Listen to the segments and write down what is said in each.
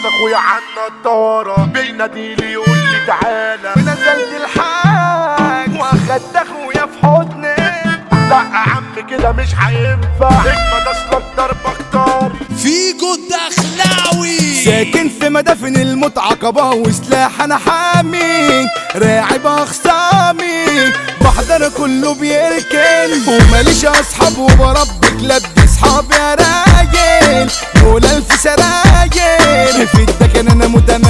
اخويا عنا الدارة بيناديلي يقول لي تعالى ونزلت الحاج واخدت اخويا في حضني لا يا عم كده مش هينفع اجمد اصلك ضربك طار فيجو الدخلاوي ساكن في مدافن المتعقبة وسلاح انا حامي راعب اخصامي بحضر كله بيركن وماليش اصحاب وبربي كلاب دي اصحابي يا راجل دول الف سراجل في الدكن انا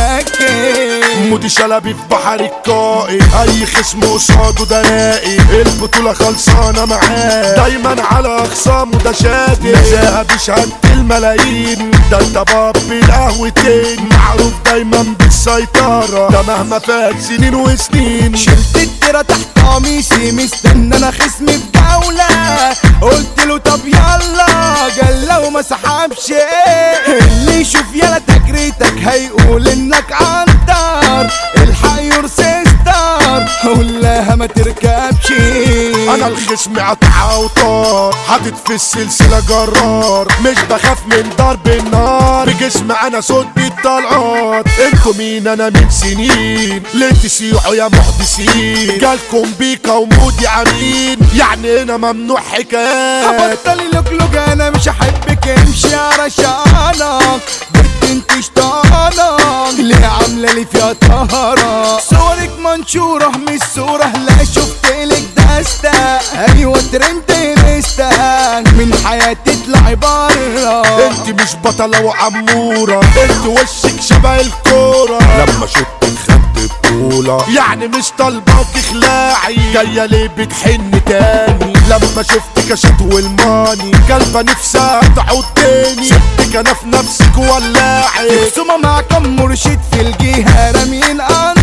متمكن مودي شلبي في بحر القائد اي خصم قصاده ده راقي البطولة خلصانة معاه دايما على اخصامه ده شادي نزاهة بشهادة الملايين ده انت باب القهوتين معروف دايما بالسيطرة ده مهما فات سنين وسنين شلت الترا تحت قميصي مستنى انا خصمي في جولة قلت له طب يلا قال لو ما سحبش اللي يشوف يلا تجريتك هيقول انك عنتر الحق يور سيستر قول لها ما تركبش انا الخصم قطع اوتار حاطط في السلسلة جرار مش بخاف من ضرب النار بجسم انا صوت الطلقات انتوا مين انا من سنين ليه تسيحوا يا محدثين جالكم بيكا ومودي امين يعني هنا ممنوع حكايات بطلي لوك انا مش احبك امشي يا رشانك بنت انت شطانك ليه عامله لي فيها طهرة صورك منشورة مش صورة لا شفت لك دستة ايوه ترند انستا من حياتي اطلعي بره انت مش بطلة وعمورة انت وشك شبه الكورة لما شفتك خدت بطولة يعني مش طالباك خلاعي جاية ليه بتحن تاني لما شفتك اشت والماني كلبة نفسها تعود تاني سبتك انا في نفسك ولاعي خصومة مع كم مرشد في الجهة رامين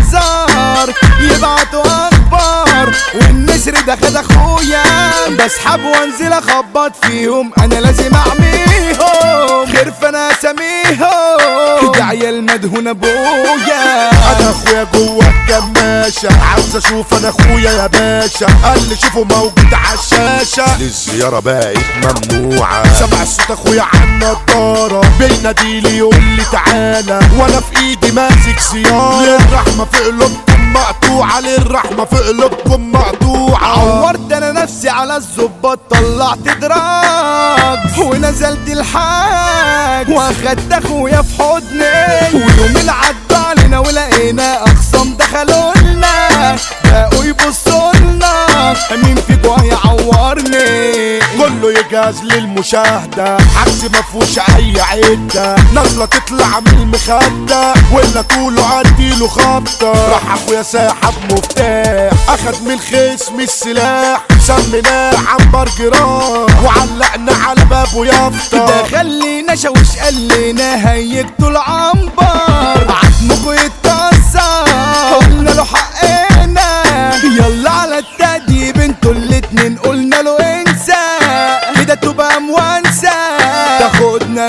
انظار يبعتوا اخبار والنسر ده خد اخويا بسحب وانزل اخبط فيهم انا لازم اعميهم خرف انا اسميهم ده عيال مدهون ابويا انا اخويا جوه الكماشة عاوز اشوف انا اخويا يا باشا قال لي شوفه موجود على الشاشة الزيارة بقت ممنوعة سمع صوت اخويا عن نضارة بيناديلي يقول لي تعالى وانا في ايدي ماسك سيارة للرحمة في قلوبكم مقطوعة للرحمة في قلوبكم مقطوعة عورت انا نفسي على الظباط طلعت دراج ونزلت الحاج واخدت اخويا في حضني ويومين عدوا علينا ولقينا اخصام دخلوا لنا بقوا يبصوا لنا مين فيكوا هيعورني كله يجهز للمشاهدة عكس ما فيهوش اي عدة نازلة تطلع من المخدة ولا طوله عديله خبطة راح اخويا ساحب مفتاح اخد من الخصم السلاح سميناه عنبر جراح وعلقنا على بابه يافطة ده خلينا شوش قال لنا هيكتوا العنبر عزمكوا يتكسر قلنا له حقنا يلا على التأديب انتوا الاتنين قلنا له انسى كده تبقى موانسة تاخدنا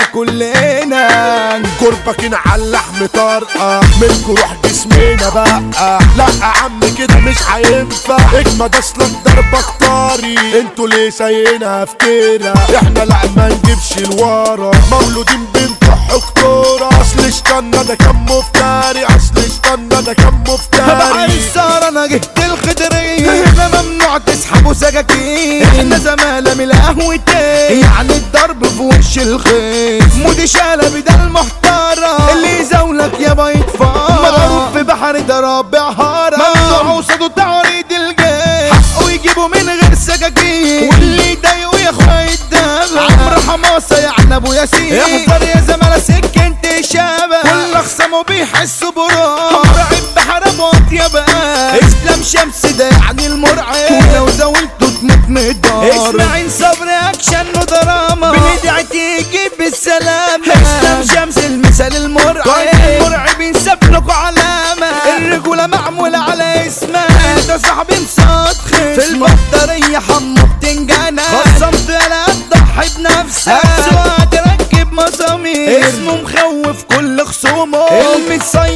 كلنا كربك على اللحم طرقة منكو روح جسمنا بقى لا يا عم كده مش هينفع اجمد اصلك ضربك طاري انتوا ليه سايقينها افترا احنا لا ما نجيبش لورا مولودين بنطح كتورة اصل اشتنا ده كان مفتري اصل اشتنا ده كان بحر مفتري السهر انا جهت الخضرية احنا ممنوع تسحبوا سكاكين احنا زمالة من القهوتين يعني الضرب في وش الخيط مودي شلبي ده المحترم اللي يزاولك يا بيت فار مضروب في بحر ده رابع هرم ممنوع قصاده تعريض الجيش حقه يجيبه من غير سكاكين واللي يضايقه يا اخويا يتدبر عمرو حماسة يعني ابو ياسين احذر يا زمالة سكنت شبه كل اخصامه بيحسوا برعب مرعب بحرمات يا بقى اسلام شمس ده يعني المرعب ولو زاولته تموت من الدار اسماعيل صبري اكشن ودراما بندعي تيجي بالسلامة اسلام شمس المثال المرعب المرعب ينسب لكوا علامة الرجولة معمولة على اسمها ده صاحبي مصدخ في البطارية حمو بتنجانة خصمت انا اضحي بنفسك تركب مسامير اسمه مخوف كل خصومه المتصيد